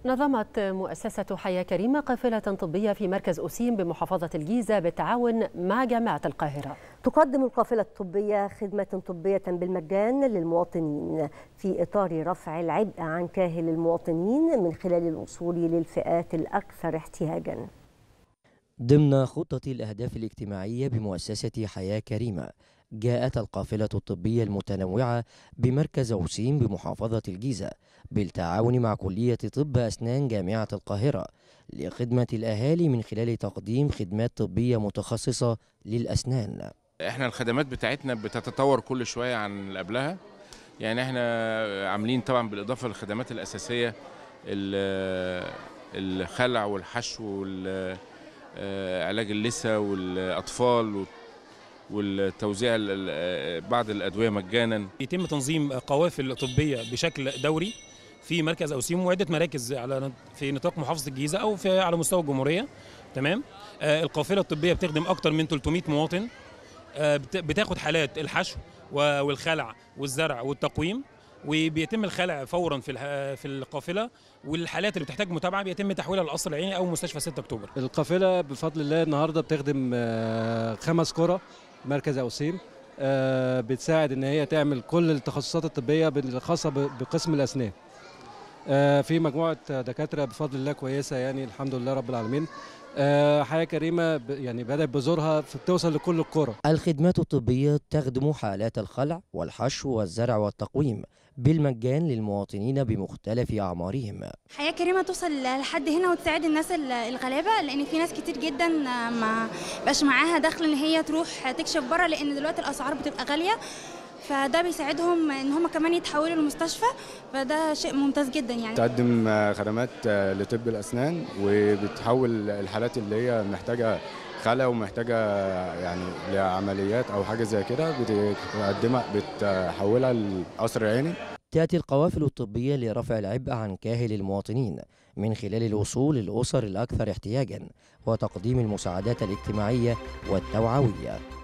نظمت مؤسسة حياة كريمة قافلة طبية في مركز أسيم بمحافظة الجيزة بالتعاون مع جامعة القاهرة تقدم القافلة الطبية خدمة طبية بالمجان للمواطنين في إطار رفع العبء عن كاهل المواطنين من خلال الوصول للفئات الأكثر احتياجاً ضمن خطة الأهداف الاجتماعية بمؤسسة حياة كريمة جاءت القافلة الطبية المتنوعة بمركز أوسيم بمحافظة الجيزة بالتعاون مع كلية طب أسنان جامعة القاهرة لخدمة الأهالي من خلال تقديم خدمات طبية متخصصة للأسنان احنا الخدمات بتاعتنا بتتطور كل شوية عن اللي قبلها يعني احنا عاملين طبعا بالإضافة للخدمات الأساسية الخلع والحشو وعلاج اللثة والأطفال والتوزيع بعض الادويه مجانا يتم تنظيم قوافل طبيه بشكل دوري في مركز اوسيم وعده مراكز على في نطاق محافظه الجيزه او في على مستوى الجمهوريه تمام آه القافله الطبيه بتخدم اكثر من 300 مواطن آه بتاخد حالات الحشو والخلع والزرع والتقويم وبيتم الخلع فورا في في القافله والحالات اللي بتحتاج متابعه بيتم تحويلها للقصر العيني او مستشفى 6 اكتوبر. القافله بفضل الله النهارده بتخدم خمس قرى مركز اوسيم آه بتساعد ان هي تعمل كل التخصصات الطبيه الخاصه بقسم الاسنان آه في مجموعه دكاتره بفضل الله كويسه يعني الحمد لله رب العالمين آه حياه كريمه يعني بدات بزورها بتوصل لكل القرى الخدمات الطبيه تخدم حالات الخلع والحشو والزرع والتقويم بالمجان للمواطنين بمختلف أعمارهم حياة كريمة توصل لحد هنا وتساعد الناس الغلابة لأن في ناس كتير جدا ما بقاش معاها دخل إن هي تروح تكشف بره لأن دلوقتي الأسعار بتبقى غالية فده بيساعدهم ان هم كمان يتحولوا للمستشفى فده شيء ممتاز جدا يعني تقدم خدمات لطب الاسنان وبتحول الحالات اللي هي محتاجه خلع ومحتاجه يعني لعمليات او حاجه زي كده بتقدمها بتحولها لقصر عيني تأتي القوافل الطبية لرفع العبء عن كاهل المواطنين من خلال الوصول للأسر الأكثر احتياجا وتقديم المساعدات الاجتماعية والتوعوية